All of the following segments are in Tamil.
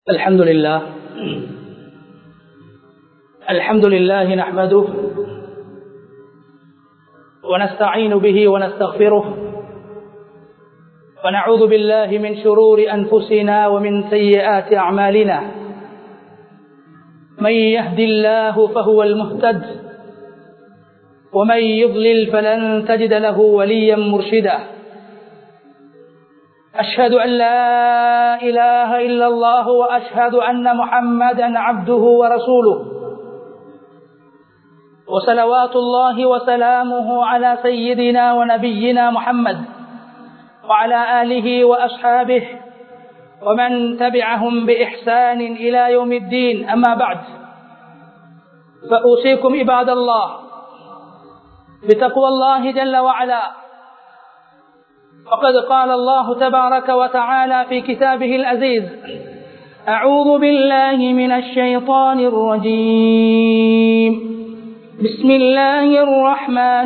الحمد لله الحمد لله نحمده ونستعين به ونستغفره ونعوذ بالله من شرور أنفسنا ومن سيئات أعمالنا من يهد الله فهو المهتد ومن يضلل فلن تجد له وليا مرشدا أشهد أن لا إله إلا الله وأشهد أن محمدا عبده ورسوله وصلوات الله وسلامه على سيدنا ونبينا محمد وعلى آله وأصحابه ومن تبعهم بإحسان إلى يوم الدين أما بعد فأوصيكم عباد الله بتقوى الله جل وعلا فقد قال الله تبارك وتعالى في كتابه العزيز أعوذ بالله من الشيطان الرجيم بسم الله الرحمن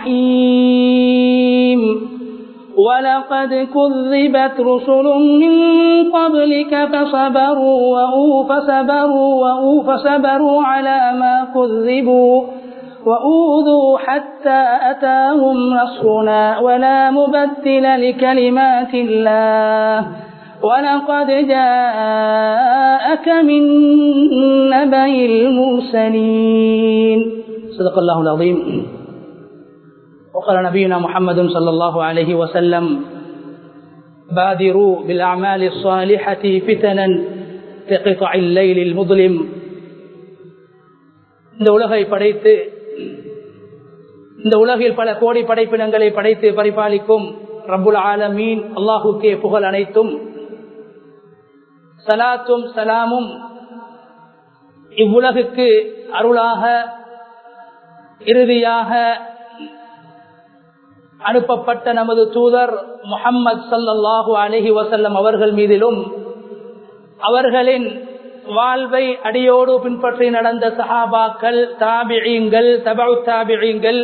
الرحيم ولقد كذبت رسل من قبلك فصبروا وأوف صبروا وأوف صبروا على ما كذبوا وأوذوا حتى أتاهم نصرنا ولا مبدل لكلمات الله ولقد جاءك من نبأ المرسلين صدق الله العظيم وقال نبينا محمد صلى الله عليه وسلم بادروا بالأعمال الصالحة فتنا كقطع الليل المظلم இந்த உலகை படைத்து இந்த உலகில் பல கோடி படைப்பினங்களை படைத்து பரிபாலிக்கும் ரபுல் ஆலமீன் அல்லாஹுக்கே புகழ் அனைத்தும் சலாத்தும் சலாமும் இவ்வுலகுக்கு அருளாக இறுதியாக அனுப்பப்பட்ட நமது தூதர் முகம்மது சல்லாஹூ அலஹி வசல்லம் அவர்கள் மீதிலும் அவர்களின் வாழ்வை அடியோடு பின்பற்றி நடந்த சஹாபாக்கள் தாபிழிங்கள் தபு தாபிழிங்கள்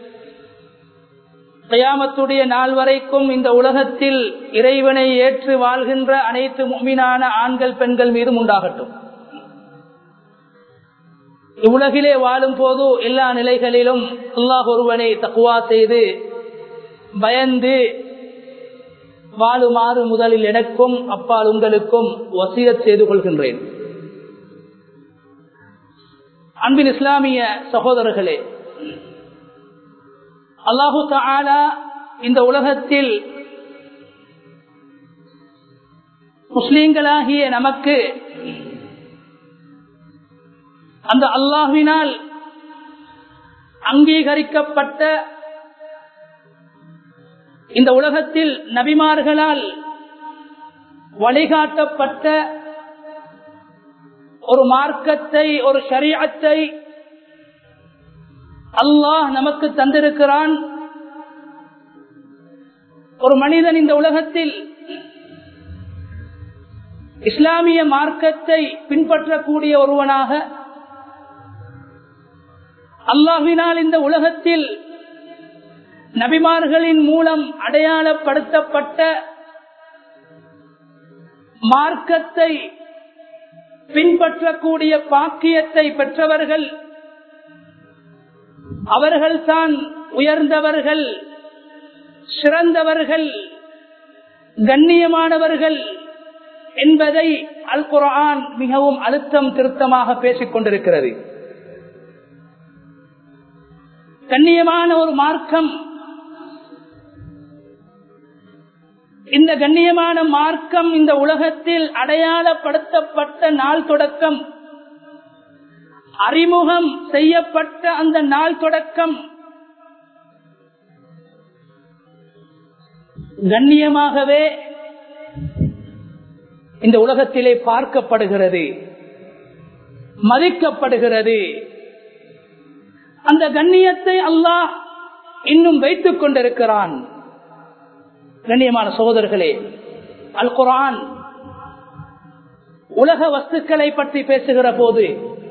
கயாமத்துடைய நாள் வரைக்கும் இந்த உலகத்தில் இறைவனை ஏற்று வாழ்கின்ற அனைத்து மும்மினான ஆண்கள் பெண்கள் மீதும் உண்டாகட்டும் இவ்வுலகிலே வாழும் போது எல்லா நிலைகளிலும் அல்லாஹ் ஒருவனை தக்குவா செய்து பயந்து வாழுமாறு முதலில் எனக்கும் அப்பால் உங்களுக்கும் வசியத் செய்து கொள்கின்றேன் அன்பின் இஸ்லாமிய சகோதரர்களே அல்லாஹு தாலா இந்த உலகத்தில் முஸ்லீம்களாகிய நமக்கு அந்த அல்லாஹினால் அங்கீகரிக்கப்பட்ட இந்த உலகத்தில் நபிமார்களால் வழிகாட்டப்பட்ட ஒரு மார்க்கத்தை ஒரு ஷரியத்தை அல்லாஹ் நமக்கு தந்திருக்கிறான் ஒரு மனிதன் இந்த உலகத்தில் இஸ்லாமிய மார்க்கத்தை பின்பற்றக்கூடிய ஒருவனாக அல்லாஹினால் இந்த உலகத்தில் நபிமார்களின் மூலம் அடையாளப்படுத்தப்பட்ட மார்க்கத்தை பின்பற்றக்கூடிய பாக்கியத்தை பெற்றவர்கள் அவர்கள்தான் உயர்ந்தவர்கள் சிறந்தவர்கள் கண்ணியமானவர்கள் என்பதை அல் குரான் மிகவும் அழுத்தம் திருத்தமாக பேசிக் கொண்டிருக்கிறது கண்ணியமான ஒரு மார்க்கம் இந்த கண்ணியமான மார்க்கம் இந்த உலகத்தில் அடையாளப்படுத்தப்பட்ட நாள் தொடக்கம் அறிமுகம் செய்யப்பட்ட அந்த நாள் தொடக்கம் கண்ணியமாகவே இந்த உலகத்திலே பார்க்கப்படுகிறது மதிக்கப்படுகிறது அந்த கண்ணியத்தை அல்லாஹ் இன்னும் வைத்துக் கொண்டிருக்கிறான் கண்ணியமான சகோதரர்களே அல் குரான் உலக வஸ்துக்களை பற்றி பேசுகிற போது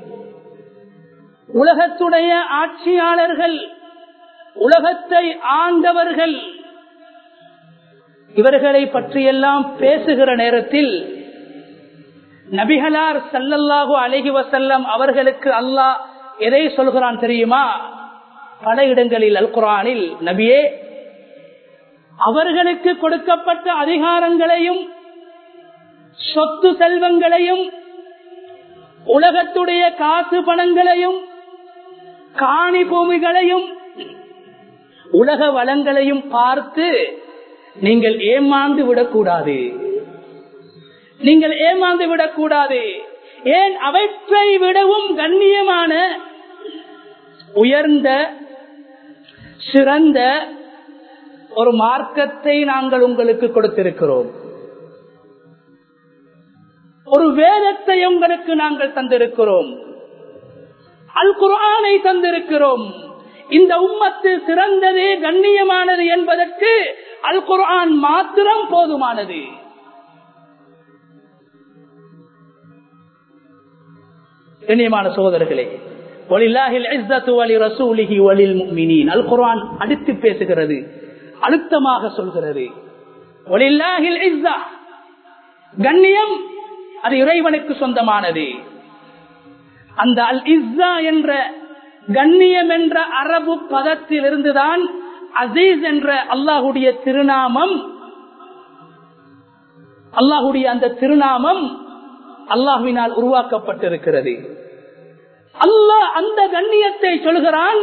உலகத்துடைய ஆட்சியாளர்கள் உலகத்தை ஆண்டவர்கள் இவர்களை பற்றியெல்லாம் பேசுகிற நேரத்தில் நபிகளார் சல்லல்லாஹு அலஹி வசல்லம் அவர்களுக்கு அல்லாஹ் எதை சொல்கிறான் தெரியுமா பல இடங்களில் அல் குரானில் நபியே அவர்களுக்கு கொடுக்கப்பட்ட அதிகாரங்களையும் சொத்து செல்வங்களையும் உலகத்துடைய காசு பணங்களையும் காணி பூமிகளையும் உலக வளங்களையும் பார்த்து நீங்கள் ஏமாந்து விடக்கூடாது நீங்கள் ஏமாந்து விடக்கூடாது ஏன் அவற்றை விடவும் கண்ணியமான உயர்ந்த சிறந்த ஒரு மார்க்கத்தை நாங்கள் உங்களுக்கு கொடுத்திருக்கிறோம் ஒரு வேதத்தை உங்களுக்கு நாங்கள் தந்திருக்கிறோம் அல் குரானை தந்திருக்கிறோம் இந்த உம்மத்து சிறந்தது கண்ணியமானது என்பதற்கு அல் குரான் மாத்திரம் போதுமானது கண்ணியமான சோதரர்களே அடுத்து பேசுகிறது அழுத்தமாக சொல்கிறது கண்ணியம் அது இறைவனுக்கு சொந்தமானது அந்த அல் இஸ்ஸா என்ற கண்ணியம் என்ற அரபு பதத்தில் இருந்துதான் அசீஸ் என்ற அல்லாஹுடைய திருநாமம் அல்லாஹுடைய அந்த திருநாமம் அல்லாஹுவினால் உருவாக்கப்பட்டிருக்கிறது அல்லாஹ் அந்த கண்ணியத்தை சொல்கிறான்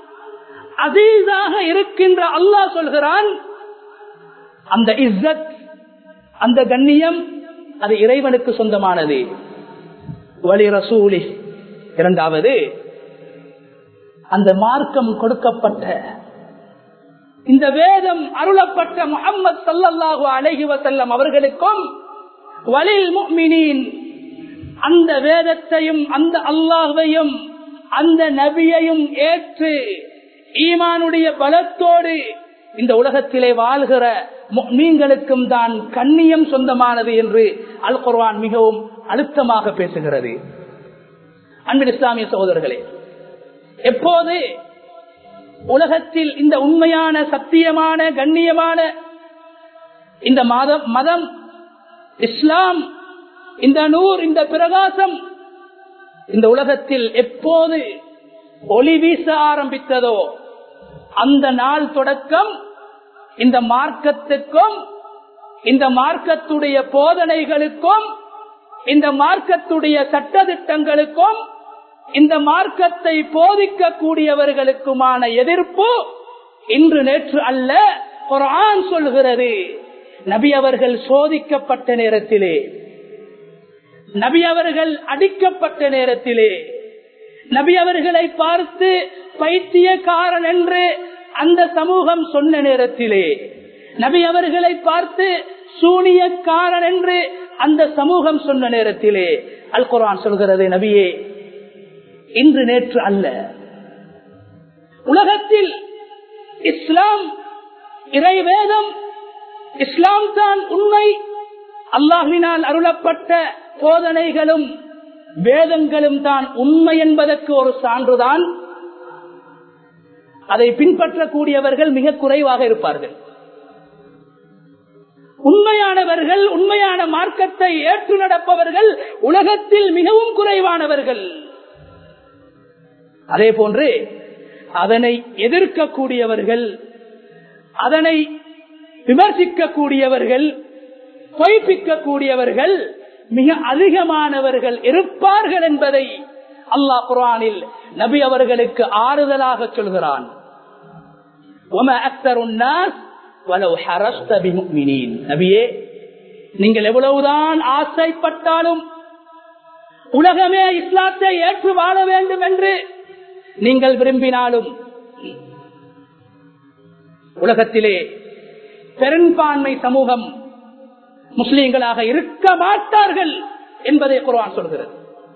அசீஸாக இருக்கின்ற அல்லாஹ் சொல்கிறான் அந்த இஸ்ஸத் அந்த கண்ணியம் அது இறைவனுக்கு சொந்தமானது வலி ரசூலி இரண்டாவது அந்த மார்க்கம் கொடுக்கப்பட்ட இந்த வேதம் அருளப்பட்ட முகமது சல்லல்லாஹு அலஹி வசல்லம் அவர்களுக்கும் வலில் முக்மினின் அந்த வேதத்தையும் அந்த அல்லாஹையும் அந்த நபியையும் ஏற்று ஈமானுடைய பலத்தோடு இந்த உலகத்திலே வாழ்கிற மீன்களுக்கும் தான் கண்ணியம் சொந்தமானது என்று அல் குர்வான் மிகவும் அழுத்தமாக பேசுகிறது அன்பின் இஸ்லாமிய சகோதரர்களே எப்போது உலகத்தில் இந்த உண்மையான சத்தியமான கண்ணியமான இந்த மதம் மதம் இஸ்லாம் இந்த நூர் இந்த பிரகாசம் இந்த உலகத்தில் எப்போது ஒளி வீச ஆரம்பித்ததோ அந்த நாள் தொடக்கம் இந்த மார்க்கத்துக்கும் இந்த மார்க்கத்துடைய போதனைகளுக்கும் இந்த மார்க்கத்துடைய சட்டத்திட்டங்களுக்கும் இந்த மார்க்கத்தை போதிக்க கூடியவர்களுக்குமான எதிர்ப்பு இன்று நேற்று அல்ல குரான் சொல்கிறது நபி அவர்கள் சோதிக்கப்பட்ட நேரத்திலே நபி அவர்கள் அடிக்கப்பட்ட நேரத்திலே நபி அவர்களை பார்த்து பைத்தியக்காரன் என்று அந்த சமூகம் சொன்ன நேரத்திலே நபி அவர்களை பார்த்து சூனியக்காரன் என்று அந்த சமூகம் சொன்ன நேரத்திலே அல் குரான் சொல்கிறது நபியே இன்று நேற்று அல்ல உலகத்தில் இஸ்லாம் இறைவேதம் இஸ்லாம் தான் உண்மை அல்லாஹினால் அருளப்பட்ட போதனைகளும் வேதங்களும் தான் உண்மை என்பதற்கு ஒரு சான்றுதான் அதை பின்பற்றக்கூடியவர்கள் மிக குறைவாக இருப்பார்கள் உண்மையானவர்கள் உண்மையான மார்க்கத்தை ஏற்று நடப்பவர்கள் உலகத்தில் மிகவும் குறைவானவர்கள் அதே போன்று அதனை எதிர்க்கக்கூடியவர்கள் அதனை விமர்சிக்கக்கூடியவர்கள் பொய்ப்பிக்கக்கூடியவர்கள் மிக அதிகமானவர்கள் இருப்பார்கள் என்பதை அல்லாஹ் குரானில் நபி அவர்களுக்கு ஆறுதலாக சொல்கிறான் நபியே நீங்கள் எவ்வளவுதான் ஆசைப்பட்டாலும் உலகமே இஸ்லாத்தை ஏற்று வாழ வேண்டும் என்று நீங்கள் விரும்பினாலும் உலகத்திலே பெரும்பான்மை சமூகம் முஸ்லீம்களாக இருக்க மாட்டார்கள் என்பதை குர்ஆன் சொல்கிறது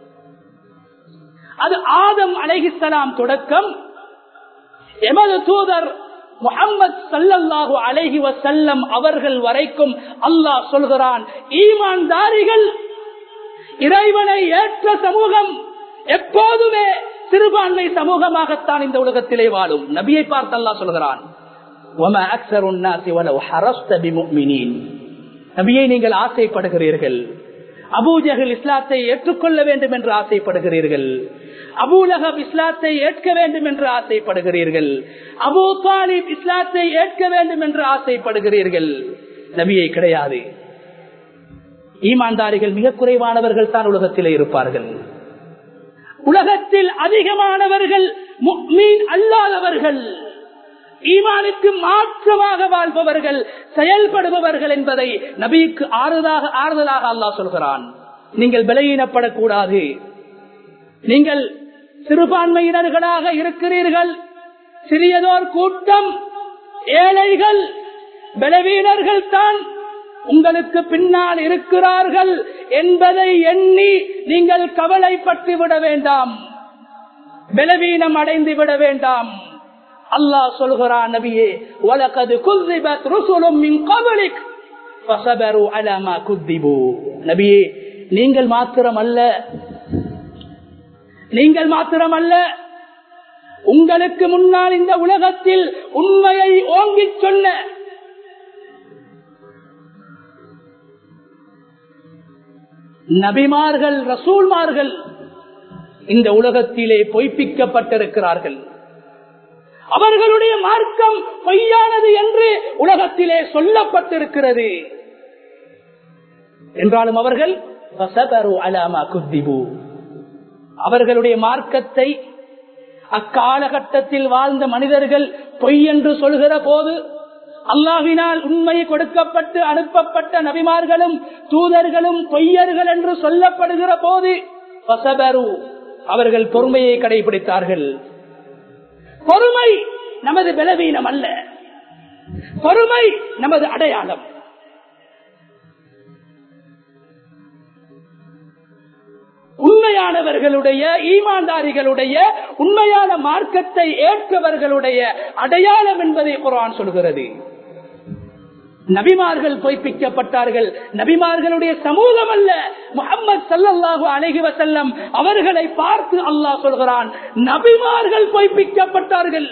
அது ஆதம் அலைஹிஸ்ஸலாம் தொடக்கம் எமது தூதர் முகம்மது சல்லல்லாஹு அலைஹி வசல்லம் அவர்கள் வரைக்கும் அல்லாஹ் சொல்கிறான் ஈமான்தாரிகள் இறைவனை ஏற்ற சமூகம் எப்போதுமே சிறுபான்மை சமூகமாகத்தான் இந்த உலகத்திலே வாழும் நபியை பார்த்து அல்லாஹ் சொல்கிறான் وَمَا أَكْثَرُ النَّاسِ وَلَوْ حَرَصْتَ بِمُؤْمِنِينَ நபியை நீங்கள் ஆசைப்படுகிறீர்கள் அபூஜகல் இஸ்லாத்தை ஏற்றுக்கொள்ள வேண்டும் என்று ஆசைப்படுகிறீர்கள் அபூலகப் இஸ்லாத்தை ஏற்க வேண்டும் என்று ஆசைப்படுகிறீர்கள் அபூ தாலிப் இஸ்லாத்தை ஏற்க வேண்டும் என்று ஆசைப்படுகிறீர்கள் நபியை கிடையாது ஈமான்தாரிகள் மிக குறைவானவர்கள் தான் உலகத்திலே இருப்பார்கள் உலகத்தில் அதிகமானவர்கள் மீன் அல்லாதவர்கள் ஈமானுக்கு மாற்றமாக வாழ்பவர்கள் செயல்படுபவர்கள் என்பதை நபிக்கு ஆறுதலாக ஆறுதலாக அல்லாஹ் சொல்கிறான் நீங்கள் பலகீனப்படக்கூடாது நீங்கள் சிறுபான்மையினர்களாக இருக்கிறீர்கள் சிறியதோர் கூட்டம் ஏழைகள் பலவீனர்கள் தான் உங்களுக்கு பின்னால் இருக்கிறார்கள் என்பதை எண்ணி நீங்கள் கவலைப்பட்டு விட வேண்டாம் பலவீனம் அடைந்து விட வேண்டாம் அல்லாஹ் சொல்கிறான் நபியே வலகது குல்திபத் ருசுலும் மின் கபலிக் ஃபஸபரு அலா மா குத்திபு நபியே நீங்கள் மாத்திரம் அல்ல நீங்கள் மாத்திரம் அல்ல உங்களுக்கு முன்னால் இந்த உலகத்தில் உண்மையை ஓங்கிச் சொன்ன நபிமார்கள் ரசூல்மார்கள் இந்த உலகத்திலே பொய்ப்பிக்கப்பட்டிருக்கிறார்கள் அவர்களுடைய மார்க்கம் பொய்யானது என்று உலகத்திலே சொல்லப்பட்டிருக்கிறது என்றாலும் அவர்கள் அவர்களுடைய மார்க்கத்தை அக்காலகட்டத்தில் வாழ்ந்த மனிதர்கள் பொய் என்று சொல்கிற போது அல்லாவினால் உண்மை கொடுக்கப்பட்டு அனுப்பப்பட்ட நபிமார்களும் தூதர்களும் பொய்யர்கள் என்று சொல்லப்படுகிற போது அவர்கள் பொறுமையை கடைபிடித்தார்கள் பொறுமை நமது பலவீனம் அல்ல பொறுமை நமது அடையாளம் உண்மையானவர்களுடைய ஈமான்தாரிகளுடைய உண்மையான மார்க்கத்தை ஏற்றவர்களுடைய அடையாளம் என்பதை குரான் சொல்கிறது நபிமார்கள் பொய்ப்பிக்கப்பட்டார்கள் நபிமார்களுடைய சமூகம் அல்ல முகமது சல்லல்லாஹு அலஹி வசல்லம் அவர்களை பார்த்து அல்லாஹ் சொல்கிறான் நபிமார்கள் பொய்ப்பிக்கப்பட்டார்கள்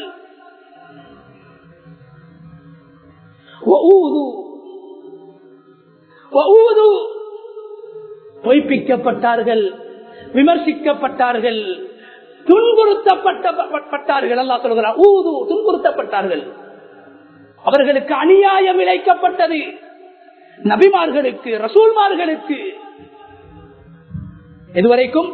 பொய்ப்பிக்கப்பட்டார்கள் விமர்சிக்கப்பட்டார்கள் துன்புறுத்தப்பட்டார்கள் அல்லா சொல்கிறார் ஊது துன்புறுத்தப்பட்டார்கள் அவர்களுக்கு அநியாயம் இழைக்கப்பட்டது நபிமார்களுக்கு ரசூல்மார்களுக்கு இதுவரைக்கும்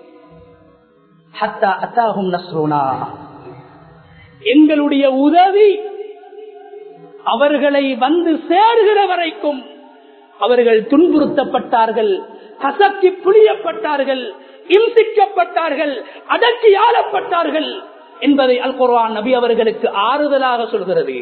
எங்களுடைய உதவி அவர்களை வந்து சேர்கிற வரைக்கும் அவர்கள் துன்புறுத்தப்பட்டார்கள் கசக்கி புளியப்பட்டார்கள் இம்சிக்கப்பட்டார்கள் அடக்கி ஆளப்பட்டார்கள் என்பதை அல் குர்ஆன் நபி அவர்களுக்கு ஆறுதலாக சொல்கிறது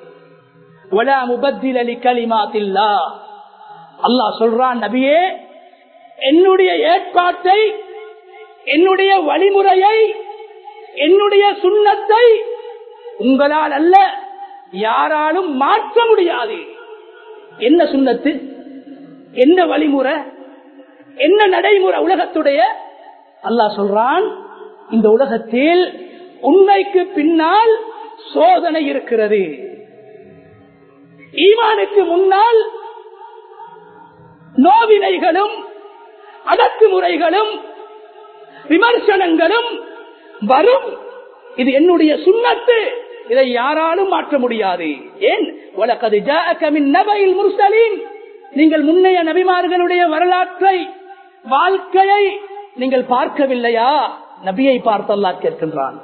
அல்லாஹ் சொல்றான் நபியே என்னுடைய ஏற்பாட்டை என்னுடைய வழிமுறையை என்னுடைய சுண்ணத்தை உங்களால் அல்ல யாராலும் மாற்ற முடியாது என்ன சுண்ணத்து என்ன வழிமுறை என்ன நடைமுறை உலகத்துடைய அல்லாஹ் சொல்றான் இந்த உலகத்தில் உண்மைக்கு பின்னால் சோதனை இருக்கிறது ஈமானுக்கு முன்னால் நோவினைகளும் அடக்குமுறைகளும் விமர்சனங்களும் வரும் இது என்னுடைய சுண்ணத்து இதை யாராலும் மாற்ற முடியாது ஏன் உலகது நபையில் முர்சலின் நீங்கள் முன்னைய நபிமார்களுடைய வரலாற்றை வாழ்க்கையை நீங்கள் பார்க்கவில்லையா நபியை பார்த்தல்லா கேட்கின்றான்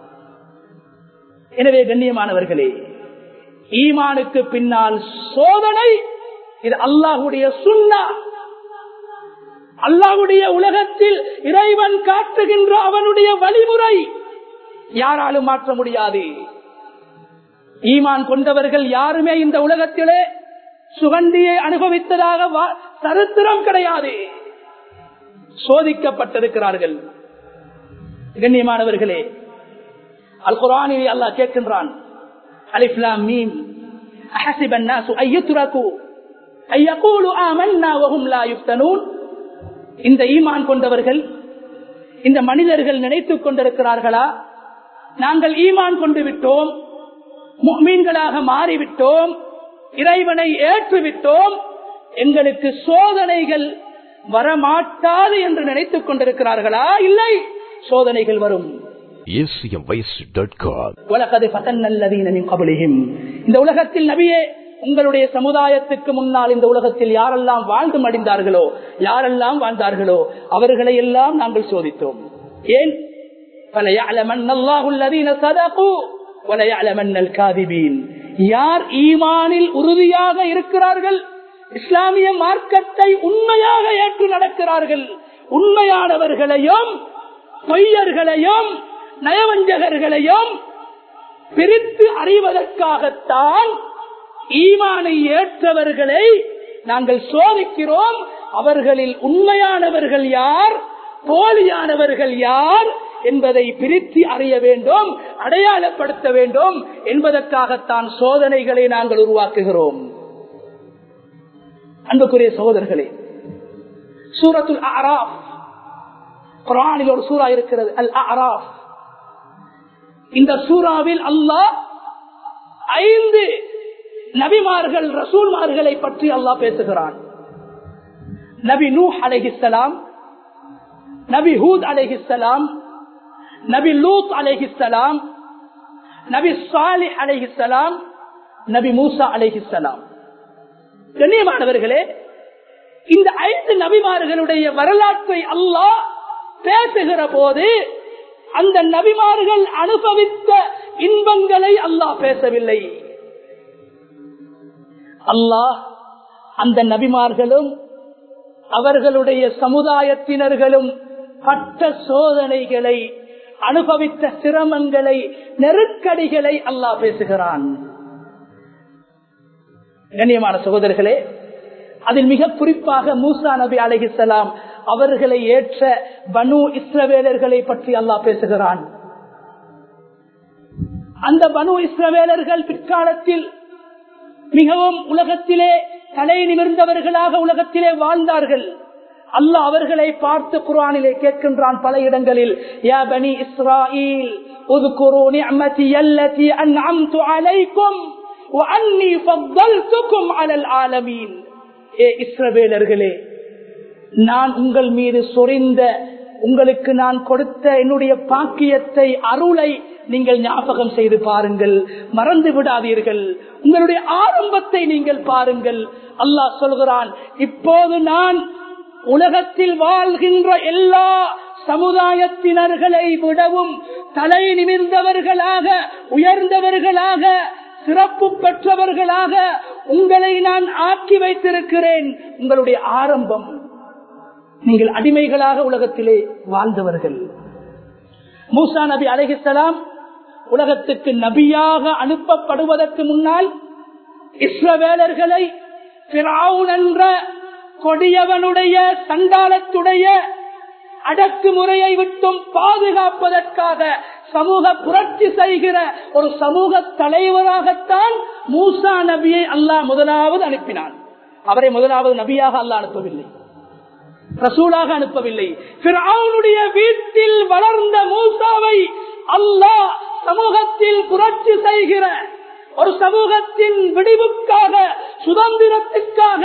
எனவே கண்ணியமானவர்களே ஈமானுக்கு பின்னால் சோதனை இது அல்லாஹுடைய சுண்ணா அல்லாஹுடைய உலகத்தில் இறைவன் காட்டுகின்ற அவனுடைய வழிமுறை யாராலும் மாற்ற முடியாது ஈமான் கொண்டவர்கள் யாருமே இந்த உலகத்திலே சுகண்டியை அனுபவித்ததாக சரித்திரம் கிடையாது சோதிக்கப்பட்டிருக்கிறார்கள் கண்ணியமானவர்களே அல் குரானிலே அல்லாஹ் கேட்கின்றான் அலிஃப்லாம் மீம் أحسب الناس أن يتركوا أن يقولوا آمنا وهم لا يفتنون இந்த ஈமான் கொண்டவர்கள் இந்த மனிதர்கள் நினைத்துக் கொண்டிருக்கிறார்களா நாங்கள் ஈமான் கொண்டு விட்டோம் மீன்களாக மாறிவிட்டோம் இறைவனை ஏற்றுவிட்டோம் எங்களுக்கு சோதனைகள் வரமாட்டாது என்று நினைத்துக் கொண்டிருக்கிறார்களா இல்லை சோதனைகள் வரும் acmvoice.com. உலகது பதன்னல்லதீனின் கபலியும் இந்த உலகத்தில் நபியே உங்களுடைய சமுதாயத்துக்கு முன்னால் இந்த உலகத்தில் யாரெல்லாம் வாழ்ந்து மடிந்தார்களோ யாரெல்லாம் வாழ்ந்தார்களோ அவர்களை எல்லாம் நாங்கள் சோதித்தோம் ஏன் فَلَيَعْلَمَنَّ اللَّهُ الَّذِينَ صَدَقُوا وَلَيَعْلَمَنَّ الْكَاذِبِينَ யார் ஈமானில் உறுதியாக இருக்கிறார்கள் இஸ்லாமிய மார்க்கத்தை உண்மையாக ஏற்று நடக்கிறார்கள் உண்மையானவர்களையும் பொய்யர்களையும் நயவஞ்சகர்களையும் பிரித்து அறிவதற்காகத்தான் ஈமானை ஏற்றவர்களை நாங்கள் சோதிக்கிறோம் அவர்களில் உண்மையானவர்கள் யார் போலியானவர்கள் யார் என்பதை பிரித்து அறிய வேண்டும் அடையாளப்படுத்த வேண்டும் என்பதற்காகத்தான் சோதனைகளை நாங்கள் உருவாக்குகிறோம் அன்புக்குரிய சகோதரர்களே சூரத்துல் அராப் குரானில் ஒரு சூறா இருக்கிறது அல் அராப் இந்த சூறாவில் அல்லாஹ் ஐந்து நபிமார்கள் ரசூல்மார்களை பற்றி அல்லாஹ் பேசுகிறான் நபி நூ அலைஹிஸ்ஸலாம் நபி ஹூத் அலைஹிஸ்ஸலாம் நபி லூத் அலைஹிஸ்ஸலாம் நபி சாலி அலைஹிஸ்ஸலாம் நபி மூசா அலைஹிஸ்ஸலாம் கண்ணியமானவர்களே இந்த ஐந்து நபிமார்களுடைய வரலாற்றை அல்லாஹ் பேசுகிற போது அந்த நபிமார்கள் அனுபவித்த இன்பங்களை அல்லாஹ் பேசவில்லை அல்லாஹ் அந்த நபிமார்களும் அவர்களுடைய சமுதாயத்தினர்களும் பட்ட சோதனைகளை அனுபவித்த சிரமங்களை நெருக்கடிகளை அல்லாஹ் பேசுகிறான் கண்ணியமான சகோதரர்களே அதில் மிக குறிப்பாக மூசா நபி அலிஹிசலாம் அவர்களை ஏற்ற பனு இஸ்ரவேலர்களை பற்றி அல்லாஹ் பேசுகிறான் அந்த பனு இஸ்ரவேலர்கள் பிற்காலத்தில் மிகவும் உலகத்திலே தலை நிமிர்ந்தவர்களாக உலகத்திலே வாழ்ந்தார்கள் அல்லாஹ் அவர்களை பார்த்து குரானிலே கேட்கின்றான் பல இடங்களில் யா பனி இஸ்ராயில் اذكروا نعمتي التي أنعمت عليكم وأني فضلتكم على العالمين ஏ இஸ்ரவேலர்களே நான் உங்கள் மீது சொரிந்த உங்களுக்கு நான் கொடுத்த என்னுடைய பாக்கியத்தை அருளை நீங்கள் ஞாபகம் செய்து பாருங்கள் மறந்து விடாதீர்கள் உங்களுடைய ஆரம்பத்தை நீங்கள் பாருங்கள் அல்லாஹ் சொல்கிறான் இப்போது நான் உலகத்தில் வாழ்கின்ற எல்லா சமுதாயத்தினர்களை விடவும் தலை நிமிர்ந்தவர்களாக உயர்ந்தவர்களாக சிறப்பு பெற்றவர்களாக உங்களை நான் ஆக்கி வைத்திருக்கிறேன் உங்களுடைய ஆரம்பம் நீங்கள் அடிமைகளாக உலகத்திலே வாழ்ந்தவர்கள் மூசா நபி அலஹிசலாம் உலகத்துக்கு நபியாக அனுப்பப்படுவதற்கு முன்னால் இஸ்ரவேலர்களை என்ற கொடியவனுடைய சண்டாளத்துடைய அடக்குமுறையை விட்டும் பாதுகாப்பதற்காக சமூக புரட்சி செய்கிற ஒரு சமூக தலைவராகத்தான் மூசா நபியை அல்லாஹ் முதலாவது அனுப்பினான் அவரை முதலாவது நபியாக அல்லாஹ் அனுப்பவில்லை ரசூலாக அனுப்பவில்லை அவனுடைய வீட்டில் வளர்ந்த மூசாவை அல்லாஹ் சமூகத்தில் புரட்சி செய்கிற ஒரு சமூகத்தின் விடிவுக்காக சுதந்திரத்துக்காக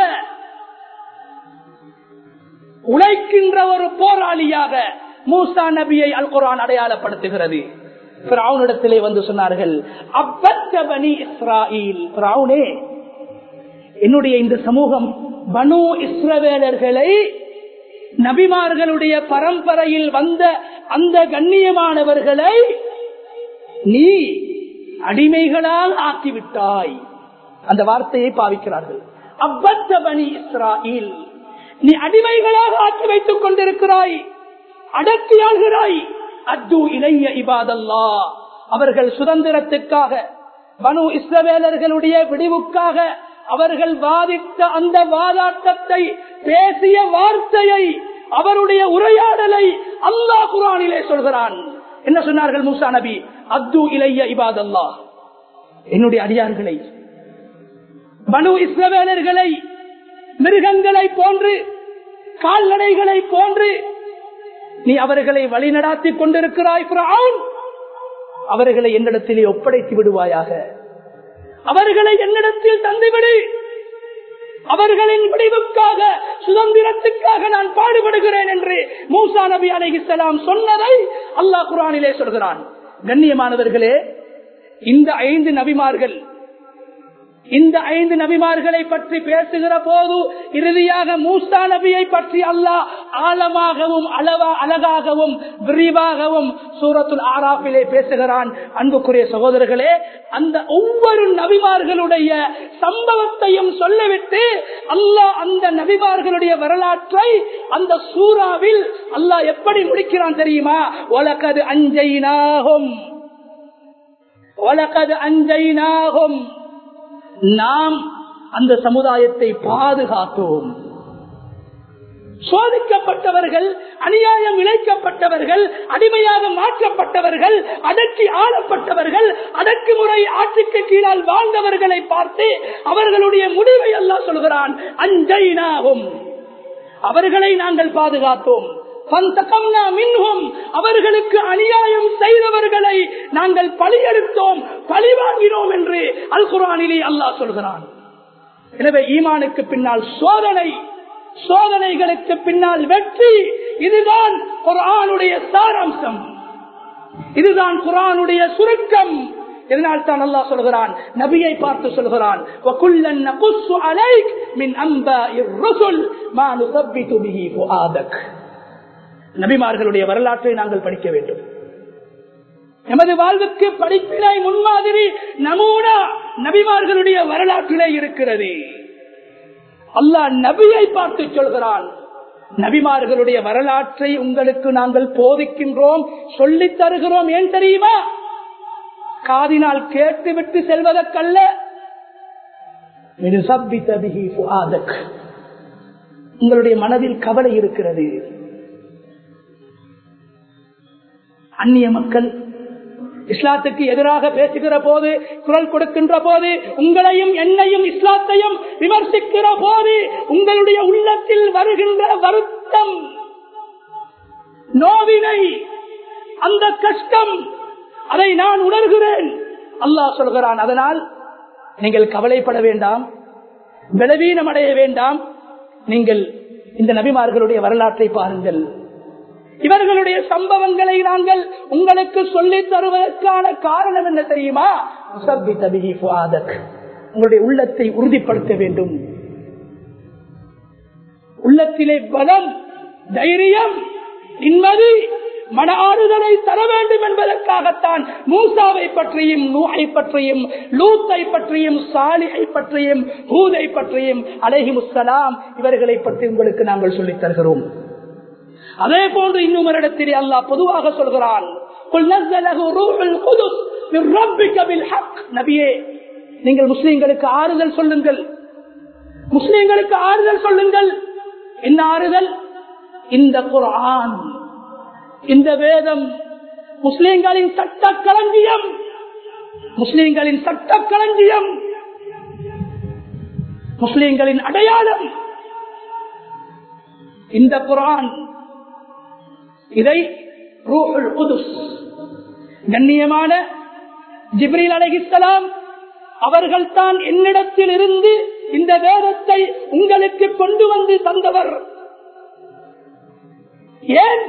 உழைக்கின்ற ஒரு போராளியாக மூசா நபியை அல் குரான் அடையாளப்படுத்துகிறது பிராவுனிடத்திலே வந்து சொன்னார்கள் அப்பத்தபனி இஸ்ராயில் பிராவுனே என்னுடைய இந்த சமூகம் பனு இஸ்ரவேலர்களை நபிமார்களுடைய பரம்பரையில் வந்த அந்த கண்ணியமானவர்களை நீ அடிமைகளால் ஆக்கிவிட்டாய் அந்த வார்த்தையை பாவிக்கிறார்கள் அப்பத்தபனி இஸ்ராயில் நீ அடிமைகளாக ஆக்கி வைத்துக் கொண்டிருக்கிறாய் அடக்கியாள்கிறாய் அத்து இளைய இபாதல்லா அவர்கள் சுதந்திரத்துக்காக பனு இஸ்ரவேலர்களுடைய விடிவுக்காக அவர்கள் வாதித்த அந்த வாதாட்டத்தை பேசிய வார்த்தையை அவருடைய உரையாடலை அல்லாஹ் குரானிலே சொல்கிறான் என்ன சொன்னார்கள் மூசா நபி அத்து இளைய இபாதல்லா என்னுடைய அடியார்களை பனு இஸ்ரவேலர்களை மிருகங்களை போன்று கால்நடைகளை போன்று நீ அவர்களை வழிநடாத்திக் கொண்டிருக்கிறாய் அவர்களை என்னிடத்திலே ஒப்படைத்து விடுவாயாக அவர்களை என்னிடத்தில் தந்துவிடு அவர்களின் விடிவுக்காக சுதந்திரத்துக்காக நான் பாடுபடுகிறேன் என்று மூசா நபி அலைஹிஸ்ஸலாம் சொன்னதை அல்லாஹ் குரானிலே சொல்கிறான் கண்ணியமானவர்களே இந்த ஐந்து நபிமார்கள் இந்த ஐந்து நபிமார்களை பற்றி பேசுகிற போது இறுதியாக மூசா நபியை பற்றி அல்லாஹ் ஆழமாகவும் அளவா அழகாகவும் விரிவாகவும் சூரத்துல் ஆராஃபிலே பேசுகிறான் அன்புக்குரிய சகோதரர்களே அந்த ஒவ்வொரு நபிமார்களுடைய சம்பவத்தையும் சொல்லிவிட்டு அல்லாஹ் அந்த நபிமார்களுடைய வரலாற்றை அந்த சூறாவில் அல்லாஹ் எப்படி முடிக்கிறான் தெரியுமா உலகது அஞ்சைனாகும் உலகது அஞ்சைனாகும் நாம் அந்த சமுதாயத்தை பாதுகாத்தோம் சோதிக்கப்பட்டவர்கள் அநியாயம் இழைக்கப்பட்டவர்கள் அடிமையாக மாற்றப்பட்டவர்கள் அடக்கி ஆளப்பட்டவர்கள் அடக்கு முறை ஆட்சிக்கு கீழால் வாழ்ந்தவர்களை பார்த்து அவர்களுடைய முடிவை எல்லாம் சொல்கிறான் அஞ்சைனாகும் அவர்களை நாங்கள் பாதுகாத்தோம் அவர்களுக்கு அநியாயம் செய்தவர்களை நாங்கள் பழியெடுத்தோம் பழி வாங்கினோம் என்று அல் குரானிலே அல்லாஹ் சொல்கிறான் எனவே ஈமானுக்கு பின்னால் சோதனை சோதனைகளுக்கு பின்னால் வெற்றி இதுதான் குரானுடைய சாராம்சம் இதுதான் குரானுடைய சுருக்கம் இதனால் தான் அல்லாஹ் சொல்கிறான் நபியை பார்த்து சொல்கிறான் நபிமார்களுடைய வரலாற்றை நாங்கள் படிக்க வேண்டும் எமது வாழ்வுக்கு படிப்பினை முன்மாதிரி நமூனா நபிமார்களுடைய வரலாற்றிலே இருக்கிறது அல்லாஹ் நபியை பார்த்து சொல்கிறான் நபிமார்களுடைய வரலாற்றை உங்களுக்கு நாங்கள் போதிக்கின்றோம் சொல்லித் தருகிறோம் ஏன் தெரியுமா காதினால் கேட்டுவிட்டு செல்வதற்கல்ல உங்களுடைய மனதில் கவலை இருக்கிறது அந்நிய மக்கள் இஸ்லாத்துக்கு எதிராக பேசுகிற போது குரல் கொடுக்கின்ற போது உங்களையும் என்னையும் இஸ்லாத்தையும் விமர்சிக்கிற போது உங்களுடைய உள்ளத்தில் வருகின்ற வருத்தம் நோவினை அந்த கஷ்டம் அதை நான் உணர்கிறேன் அல்லாஹ் சொல்கிறான் அதனால் நீங்கள் கவலைப்பட வேண்டாம் பலவீனம் அடைய வேண்டாம் நீங்கள் இந்த நபிமார்களுடைய வரலாற்றை பாருங்கள் இவர்களுடைய சம்பவங்களை நாங்கள் உங்களுக்கு சொல்லித் தருவதற்கான காரணம் என்ன தெரியுமா உங்களுடைய உள்ளத்தை உறுதிப்படுத்த வேண்டும் உள்ளத்திலே பலம் தைரியம் நிம்மதி மன ஆறுதலை தர வேண்டும் என்பதற்காகத்தான் மூசாவை பற்றியும் நூகை பற்றியும் லூத்தை பற்றியும் சாலிகை பற்றியும் ஹூதை பற்றியும் அலஹி முசலாம் இவர்களை பற்றி உங்களுக்கு நாங்கள் சொல்லித் தருகிறோம் அதே போன்று இன்னும் ஒரு இடத்திலே அல்லாஹ் பொதுவாக சொல்கிறான் நபியே நீங்கள் முஸ்லிம்களுக்கு ஆறுதல் சொல்லுங்கள் முஸ்லிம்களுக்கு ஆறுதல் சொல்லுங்கள் என்ன ஆறுதல் இந்த குரான் இந்த வேதம் முஸ்லிம்களின் சட்ட களஞ்சியம் முஸ்லிம்களின் சட்ட களஞ்சியம் முஸ்லிம்களின் அடையாளம் இந்த குரான் இதை ரூஹுல் குதுஸ் கண்ணியமான ஜிப்ரீல் அலஹிஸ்லாம் அவர்கள் தான் என்னிடத்தில் இருந்து இந்த வேதத்தை உங்களுக்கு கொண்டு வந்து தந்தவர் ஏன்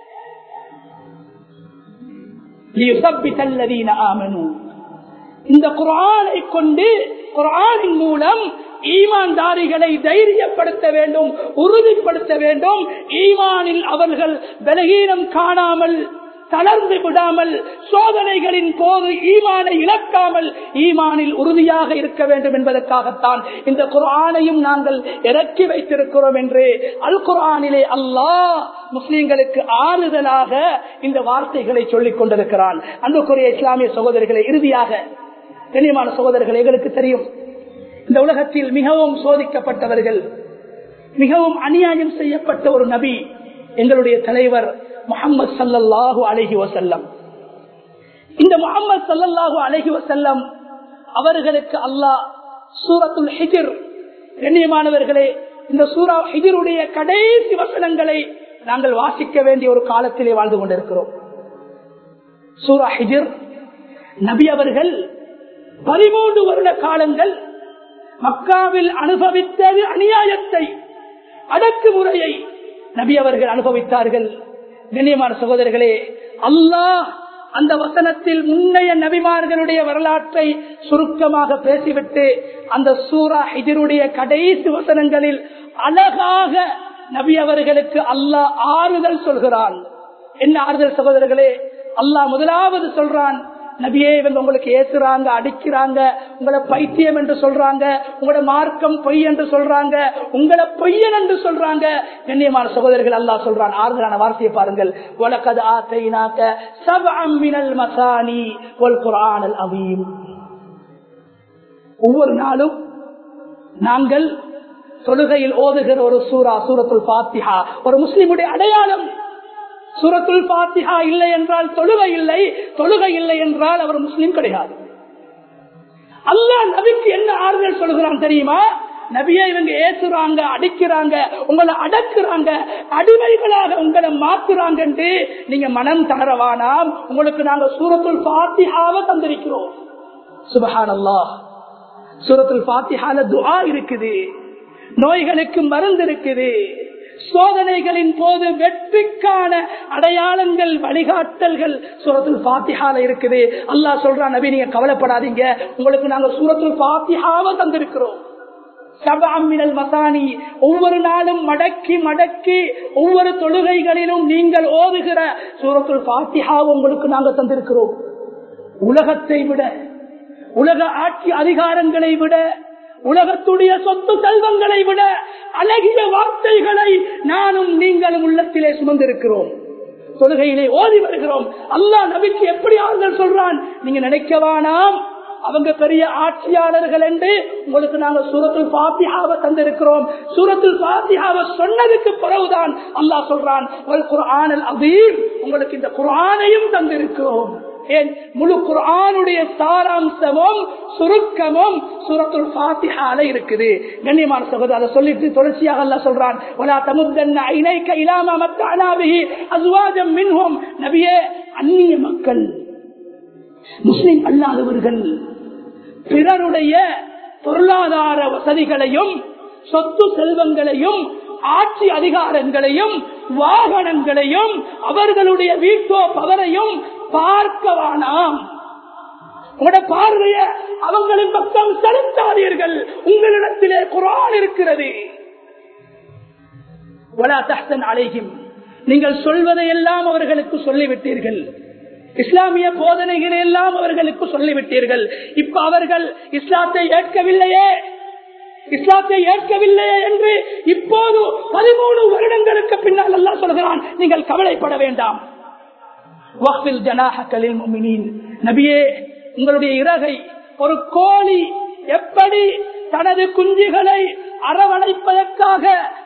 இந்த குரானை கொண்டு குரானின் மூலம் ஈமான்தாரிகளை தைரியப்படுத்த வேண்டும் உறுதிப்படுத்த வேண்டும் ஈமானில் அவர்கள் பலகீனம் காணாமல் தளர்ந்து விடாமல் சோதனைகளின் போது ஈமானை இழக்காமல் ஈமானில் உறுதியாக இருக்க வேண்டும் என்பதற்காகத்தான் இந்த குரானையும் நாங்கள் இறக்கி வைத்திருக்கிறோம் என்று அல் குரானிலே அல்லாஹ் முஸ்லிம்களுக்கு ஆறுதலாக இந்த வார்த்தைகளை சொல்லிக் கொண்டிருக்கிறான் அன்புக்குரிய இஸ்லாமிய சகோதரிகளை இறுதியாக கண்ணியமான சகோதரர்கள் எங்களுக்கு தெரியும் இந்த உலகத்தில் மிகவும் சோதிக்கப்பட்டவர்கள் மிகவும் அநியாயம் செய்யப்பட்ட ஒரு நபி எங்களுடைய தலைவர் முகமது சல்லல்லாஹு அலஹி வசல்லம் இந்த முகமது சல்லல்லாஹு அலஹி வசல்லம் அவர்களுக்கு அல்லாஹ் சூரத்துல் ஹிஜிர் கண்ணியமானவர்களே இந்த சூரா ஹிஜிருடைய கடைசி வசனங்களை நாங்கள் வாசிக்க வேண்டிய ஒரு காலத்திலே வாழ்ந்து கொண்டிருக்கிறோம் சூரா ஹிஜிர் நபி அவர்கள் பதிமூன்று வருட காலங்கள் மக்காவில் அனுபவித்தது அநியாயத்தை அடக்குமுறையை நபி அவர்கள் அனுபவித்தார்கள் கண்ணியமான சகோதரர்களே அல்லாஹ் அந்த வசனத்தில் முன்னைய நபிமார்களுடைய வரலாற்றை சுருக்கமாக பேசிவிட்டு அந்த சூரா ஹிஜருடைய கடைசி வசனங்களில் அழகாக நபி அவர்களுக்கு அல்லாஹ் ஆறுதல் சொல்கிறான் என்ன ஆறுதல் சகோதரர்களே அல்லாஹ் முதலாவது சொல்றான் நபியே இவங்க உங்களுக்கு ஏசுறாங்க அடிக்கிறாங்க உங்களை பைத்தியம் என்று சொல்றாங்க உங்களோட மார்க்கம் பொய் என்று சொல்றாங்க உங்களை பொய்யன் என்று சொல்றாங்க கண்ணியமான சகோதரர்கள் அல்லாஹ் சொல்றான் ஆறுதலான வார்த்தையை பாருங்கள் உலகது ஆத்தைனாக்க சபஅம் மினல் மசானி ஒல் குர்ஆனல் அவீம் ஒவ்வொரு நாளும் நாங்கள் தொழுகையில் ஓதுகிற ஒரு சூரா சூரத்துல் பாத்திஹா ஒரு முஸ்லிமுடைய அடையாளம் சூரத்துல் பாத்திஹா இல்லை என்றால் தொழுகை இல்லை தொழுகை இல்லை என்றால் அவர் முஸ்லீம் கிடையாது அல்லாஹ் நபிக்கு என்ன ஆறுதல் சொல்கிறான் தெரியுமா நபியை இவங்க ஏசுறாங்க அடிக்கிறாங்க உங்களை அடக்குறாங்க அடிமைகளாக உங்களை மாத்துறாங்க என்று நீங்க மனம் தளரவானாம் உங்களுக்கு நாங்க சூரத்துல் பாத்திஹாவை தந்திருக்கிறோம் சுபஹான் அல்லாஹ் சூரத்துல் பாத்திஹால துஆ இருக்குது நோய்களுக்கு மருந்து இருக்குது சோதனைகளின் போது வெற்றிக்கான அடையாளங்கள் வழிகாட்டல்கள் சூரத்துல் பாத்திஹால இருக்குது அல்லாஹ் சொல்றான் நபி நீங்க கவலைப்படாதீங்க உங்களுக்கு நாங்க சூரத்துல் பாத்திஹாவை தந்திருக்கிறோம் சபாமினல் மசானி ஒவ்வொரு நாளும் மடக்கி மடக்கி ஒவ்வொரு தொழுகைகளிலும் நீங்கள் ஓதுகிற சூரத்துல் பாத்திஹா உங்களுக்கு நாங்க தந்திருக்கிறோம் உலகத்தை விட உலக ஆட்சி அதிகாரங்களை விட உலகத்துடைய சொத்து செல்வங்களை விட அழகிய வார்த்தைகளை நானும் நீங்களும் உள்ளத்திலே சுமந்திருக்கிறோம் தொழுகையிலே ஓதி வருகிறோம் அல்லாஹ் நபிக்கு எப்படி ஆறுதல் சொல்றான் நீங்க நினைக்கவானாம் அவங்க பெரிய ஆட்சியாளர்கள் என்று உங்களுக்கு நாங்க சூரத்தில் பாத்தியாவை தந்திருக்கிறோம் சூரத்தில் பாத்தியாவை சொன்னதுக்கு பிறகுதான் அல்லாஹ் சொல்றான் குரானல் அதீம் உங்களுக்கு இந்த குரானையும் தந்திருக்கிறோம் ஏன் முழு குரானுடைய சாராம்சமும் சுருக்கமும் சூரத்துல் பாத்திஹால இருக்குது கண்ணியமான சகோதரர் அதை சொல்லிட்டு தொடர்ச்சியாக அல்ல சொல்றான் ஒலா தமுத்தன்ன இணைக்க இலாம மத்த அனாபிஹி அஸ்வாஜம் மின்ஹும் நபியே அந்நிய மக்கள் முஸ்லிம் அல்லாதவர்கள் பிறருடைய பொருளாதார வசதிகளையும் சொத்து செல்வங்களையும் ஆட்சி அதிகாரங்களையும் வாகனங்களையும் அவர்களுடைய வீட்டோ பவரையும் பார்க்கவானாம் உங்களோட பார்வைய அவங்களின் பக்கம் செலுத்தாதீர்கள் உங்களிடத்திலே குரான் இருக்கிறது அழைகும் நீங்கள் சொல்வதையெல்லாம் அவர்களுக்கு சொல்லிவிட்டீர்கள் இஸ்லாமிய போதனைகளை எல்லாம் அவர்களுக்கு சொல்லிவிட்டீர்கள் இப்ப அவர்கள் இஸ்லாத்தை ஏற்கவில்லையே இஸ்லாத்தை ஏற்கவில்லையே என்று இப்போது பதிமூணு வருடங்களுக்கு பின்னால் எல்லாம் சொல்கிறான் நீங்கள் கவலைப்பட வேண்டாம் நபியே உங்களுடைய இறகை ஒரு கோழி எப்படி தனது குஞ்சுகளை அரவணைப்பதற்காக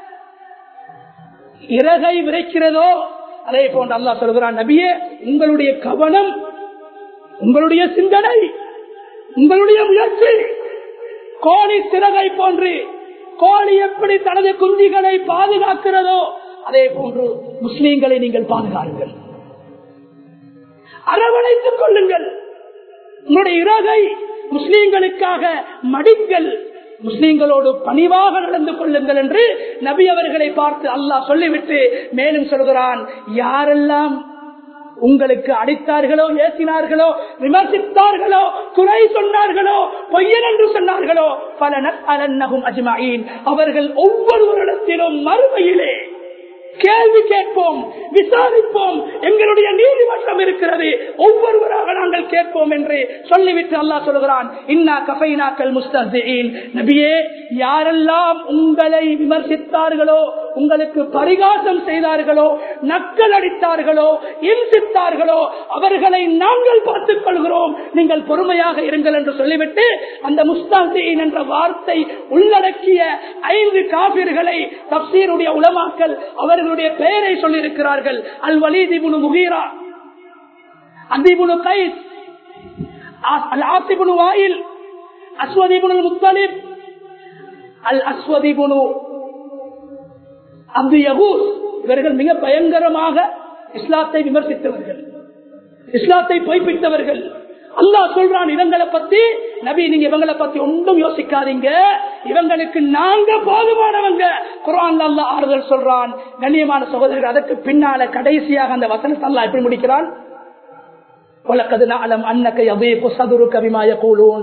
இறகை விரைக்கிறதோ அதே போன்று அல்லா சொல்கிறான் நபியே உங்களுடைய கவனம் உங்களுடைய சிந்தனை உங்களுடைய முயற்சி கோழி சிறகை போன்று கோழி எப்படி தனது குஞ்சுகளை பாதுகாக்கிறதோ அதே போன்று முஸ்லீம்களை நீங்கள் பாதுகாருங்கள் அரவணைத்துக் கொள்ளுங்கள் உங்களுடைய இறகை முஸ்லீம்களுக்காக மடிங்கள் முஸ்லீம்களோடு பணிவாக நடந்து கொள்ளுங்கள் என்று நபி அவர்களை பார்த்து அல்லாஹ் சொல்லிவிட்டு மேலும் சொல்கிறான் யாரெல்லாம் உங்களுக்கு அடித்தார்களோ ஏசினார்களோ விமர்சித்தார்களோ குறை சொன்னார்களோ பொய்யன் என்று சொன்னார்களோ பல நகும் அஜ்மாயின் அவர்கள் ஒவ்வொருவரிடத்திலும் மறுமையிலே கேள்வி கேட்போம் விசாரிப்போம் எங்களுடைய நீதிமன்றம் இருக்கிறது ஒவ்வொருவராக நாங்கள் கேட்போம் என்று சொல்லிவிட்டு அல்லாஹ் சொல்கிறான் இன்னா கஃபைனாக்கள் முஸ்தீன் நபியே யாரெல்லாம் உங்களை விமர்சித்தார்களோ உங்களுக்கு பரிகாசம் செய்தார்களோ நக்கல் அடித்தார்களோ இன்சித்தார்களோ அவர்களை நாங்கள் பார்த்துக் கொள்கிறோம் நீங்கள் பொறுமையாக இருங்கள் என்று சொல்லிவிட்டு அந்த முஸ்தீன் என்ற வார்த்தை உள்ளடக்கிய ஐந்து காபிர்களை தப்சீருடைய உலமாக்கல் அவர்கள் அவர்களுடைய பெயரை சொல்லியிருக்கிறார்கள் அல் வலீதிபுனு முகீரா அதிபுனு கைஸ் அல் ஆசிபுனு வாயில் அஸ்வதிபுனு முத்தலிப் அல் அஸ்வதிபுனு அப்து யகூஸ் இவர்கள் மிக பயங்கரமாக இஸ்லாத்தை விமர்சித்தவர்கள் இஸ்லாத்தை பொய்ப்பித்தவர்கள் அல்லாஹ் சொல்றான் இவங்களை பத்தி நபி நீங்க இவங்களை பத்தி ஒன்றும் யோசிக்காதீங்க இவங்களுக்கு நாங்க போதுமானவங்க குரான் அல்லாஹ் ஆறுதல் சொல்றான் கண்ணியமான சகோதரர்கள் அதற்கு பின்னால கடைசியாக அந்த வசனத்தை அல்லாஹ் எப்படி முடிக்கிறான் وَلَقَدْ نَعْلَمْ أَنَّكَ يَضِيقُ صَدْرُكَ بِمَا يَقُولُونَ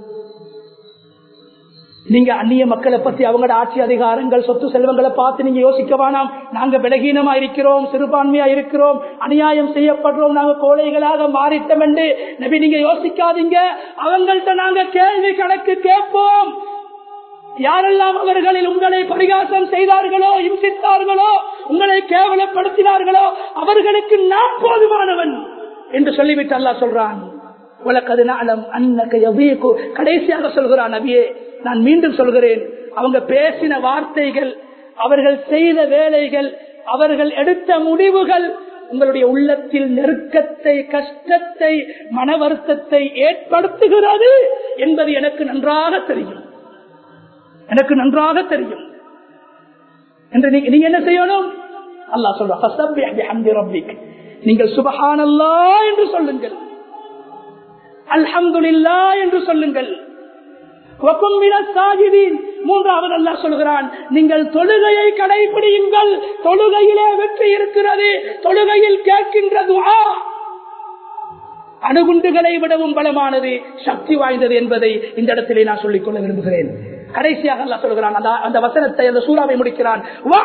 நீங்க அந்நிய மக்களை பத்தி அவங்களோட ஆட்சி அதிகாரங்கள் சொத்து செல்வங்களை பார்த்து நீங்க யோசிக்க வேணாம் நாங்க விலகீனமா இருக்கிறோம் சிறுபான்மையா இருக்கிறோம் அநியாயம் செய்யப்படுறோம் நாங்க கோழைகளாக மாறிட்டோம் என்று நபி நீங்க யோசிக்காதீங்க அவங்கள்ட்ட நாங்க கேள்வி கணக்கு கேட்போம் யாரெல்லாம் அவர்களில் உங்களை பரிகாசம் செய்தார்களோ இம்சித்தார்களோ உங்களை கேவலப்படுத்தினார்களோ அவர்களுக்கு நான் போதுமானவன் என்று சொல்லிவிட்டு அல்லாஹ் சொல்றான் உலகது நாளம் அன்னக்க எவ்வீக்கு கடைசியாக சொல்கிறான் நபியே நான் மீண்டும் சொல்கிறேன் அவங்க பேசின வார்த்தைகள் அவர்கள் செய்த வேலைகள் அவர்கள் எடுத்த முடிவுகள் உங்களுடைய உள்ளத்தில் நெருக்கத்தை கஷ்டத்தை மன வருத்தத்தை ஏற்படுத்துகிறது என்பது எனக்கு நன்றாக தெரியும் எனக்கு நன்றாக தெரியும் என்று நீங்க நீங்க என்ன செய்யணும் அல்லாஹ் சொல்ற நீங்கள் சுபஹானல்லா என்று சொல்லுங்கள் அல்ஹம்துலில்லா என்று சொல்லுங்கள் மூன்றாவது அல்லா சொல்கிறான் நீங்கள் தொழுகையை கடைபிடியுங்கள் தொழுகையிலே வெற்றி இருக்கிறது தொழுகையில் கேட்கின்றது அணுகுண்டுகளை விடவும் பலமானது சக்தி வாய்ந்தது என்பதை இந்த இடத்திலே நான் சொல்லிக் கொள்ள விரும்புகிறேன் கடைசியாக அல்லா சொல்கிறான் அந்த வசனத்தை அந்த சூறாவை முடிக்கிறான்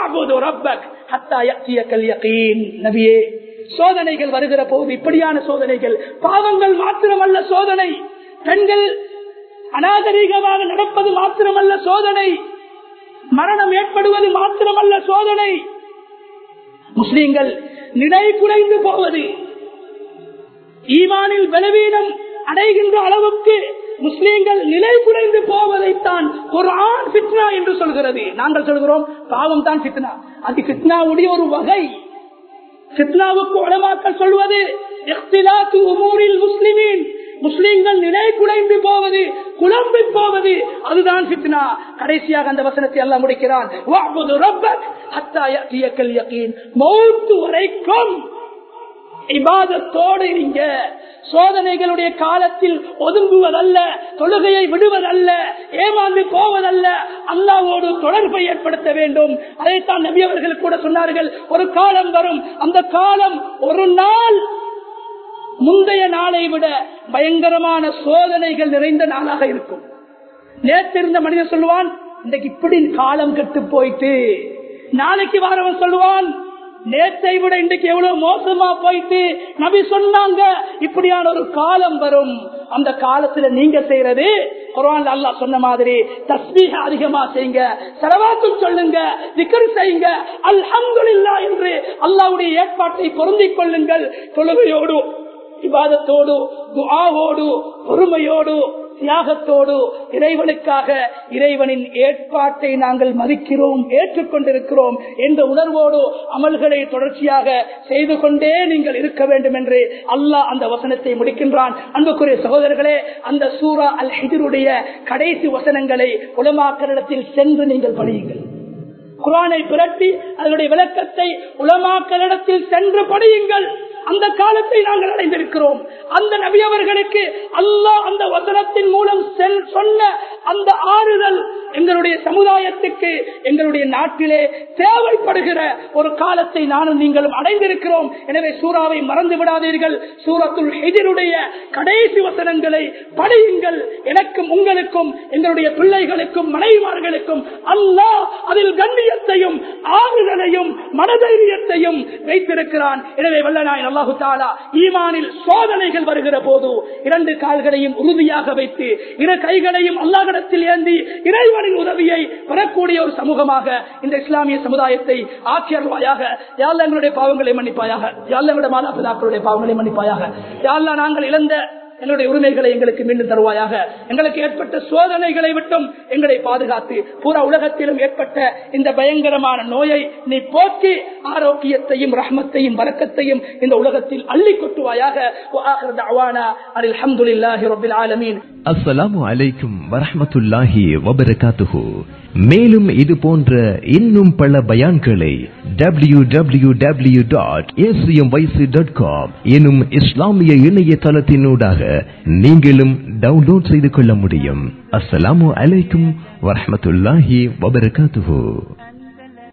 நபியே சோதனைகள் வருகிற போது இப்படியான சோதனைகள் பாவங்கள் மாத்திரமல்ல சோதனை பெண்கள் அநாகரீகமாக நடப்பது மாத்திரமல்ல சோதனை மரணம் ஏற்படுவது மாத்திரமல்ல சோதனை முஸ்லீம்கள் நிலை குறைந்து போவது ஈமானில் பலவீனம் அடைகின்ற அளவுக்கு முஸ்லீம்கள் நிலை குறைந்து போவதைத்தான் ஒரு ஆண் பித்னா என்று சொல்கிறது நாங்கள் சொல்கிறோம் பாவம் தான் பித்னா அது பித்னாவுடைய ஒரு வகை பித்னாவுக்கு உடமாக்கள் சொல்வது முஸ்லிமின் முஸ்லிம்கள் நிலை குலைந்து போவது குழம்பி போவது அதுதான் பித்னா கடைசியாக அந்த வசனத்தை எல்லாம் முடிக்கிறான் மௌத்து வரைக்கும் இபாதத்தோடு இருங்க சோதனைகளுடைய காலத்தில் ஒதுங்குவதல்ல தொழுகையை விடுவதல்ல ஏமாந்து போவதல்ல அல்லாவோடு தொடர்பை ஏற்படுத்த வேண்டும் அதைத்தான் நபி அவர்கள் கூட சொன்னார்கள் ஒரு காலம் வரும் அந்த காலம் ஒரு நாள் முந்தைய நாளை விட பயங்கரமான சோதனைகள் நிறைந்த நாளாக இருக்கும் நேற்று இருந்த மனிதன் சொல்லுவான் இன்றைக்கு இப்படி காலம் கெட்டு போயிட்டு நாளைக்கு வாரவன் சொல்லுவான் நேற்றை விட இன்றைக்கு எவ்வளவு மோசமா போயிட்டு நபி சொன்னாங்க இப்படியான ஒரு காலம் வரும் அந்த காலத்துல நீங்க செய்யறது குரான் அல்லா சொன்ன மாதிரி தஸ்மீக அதிகமா செய்யுங்க செலவாக்கும் சொல்லுங்க திக்கர் செய்யுங்க அல்ஹம்துலில்லா என்று அல்லாவுடைய ஏற்பாட்டை பொருந்திக் கொள்ளுங்கள் தொழுகையோடு விவாதத்தோடு துஆவோடு பொறுமையோடு தியாகத்தோடு இறைவனுக்காக இறைவனின் ஏற்பாட்டை நாங்கள் மதிக்கிறோம் ஏற்றுக்கொண்டிருக்கிறோம் என்ற உணர்வோடு அமல்களை தொடர்ச்சியாக செய்து கொண்டே நீங்கள் இருக்க வேண்டும் என்று அல்லாஹ் அந்த வசனத்தை முடிக்கின்றான் அன்புக்குரிய சகோதரர்களே அந்த சூரா அல் ஹிதருடைய கடைசி வசனங்களை உலமாக்கரிடத்தில் சென்று நீங்கள் படியுங்கள் குரானை புரட்டி அதனுடைய விளக்கத்தை உலமாக்களிடத்தில் சென்று படியுங்கள் அந்த காலத்தை நாங்கள் அடைந்திருக்கிறோம் அந்த நபி அவர்களுக்கு அல்லாஹ் அந்த வசனத்தின் மூலம் சொன்ன அந்த ஆறுதல் எங்களுடைய சமுதாயத்துக்கு எங்களுடைய நாட்டிலே தேவைப்படுகிற ஒரு காலத்தை நானும் நீங்களும் அடைந்திருக்கிறோம் எனவே சூறாவை மறந்து விடாதீர்கள் சூரத்துள் எதிருடைய கடைசி வசனங்களை படியுங்கள் எனக்கும் உங்களுக்கும் எங்களுடைய பிள்ளைகளுக்கும் மனைவிமார்களுக்கும் அல்லாஹ் அதில் கண்ணியத்தையும் ஆறுதலையும் மனதைரியத்தையும் வைத்திருக்கிறான் எனவே வல்லநாயன் அல்லாஹு தாலா ஈமானில் சோதனைகள் வருகிற போது இரண்டு கால்களையும் உறுதியாக வைத்து இரு கைகளையும் அல்லாஹிடத்தில் ஏந்தி இறைவனின் உதவியை பெறக்கூடிய ஒரு சமூகமாக இந்த இஸ்லாமிய சமுதாயத்தை ஆட்சியர்வாயாக யாழ்ல எங்களுடைய பாவங்களை மன்னிப்பாயாக யாழ்ல எங்களுடைய மாதாபிதாக்களுடைய பாவங்களை மன்னிப்பாயாக யாழ்லா நாங்கள் இழந்த எங்களுடைய உரிமைகளை எங்களுக்கு மீண்டும் தருவாயாக எங்களுக்கு ஏற்பட்ட சோதனைகளை விட்டும் எங்களை பாதுகாத்து பூரா உலகத்திலும் ஏற்பட்ட இந்த பயங்கரமான நோயை நீ போக்கி ஆரோக்கியத்தையும் ரஹ்மத்தையும் வரக்கத்தையும் இந்த உலகத்தில் அள்ளி கொட்டுவாயாக அஸ்ஸலாமு அலைக்கும் வரஹமத்துல்லாஹி வபரகாத்துஹு மேலும் இது போன்ற இன்னும் பல பயான்களை W W W dot dot com எனும் இஸ்லாமிய இணையதளத்தினூடாக நீங்களும் டவுன்லோட் செய்து கொள்ள முடியும் அஸ்ஸலாமு அலைக்கும் வரஹ்மத்துல்லாஹி வபரகாத்துஹு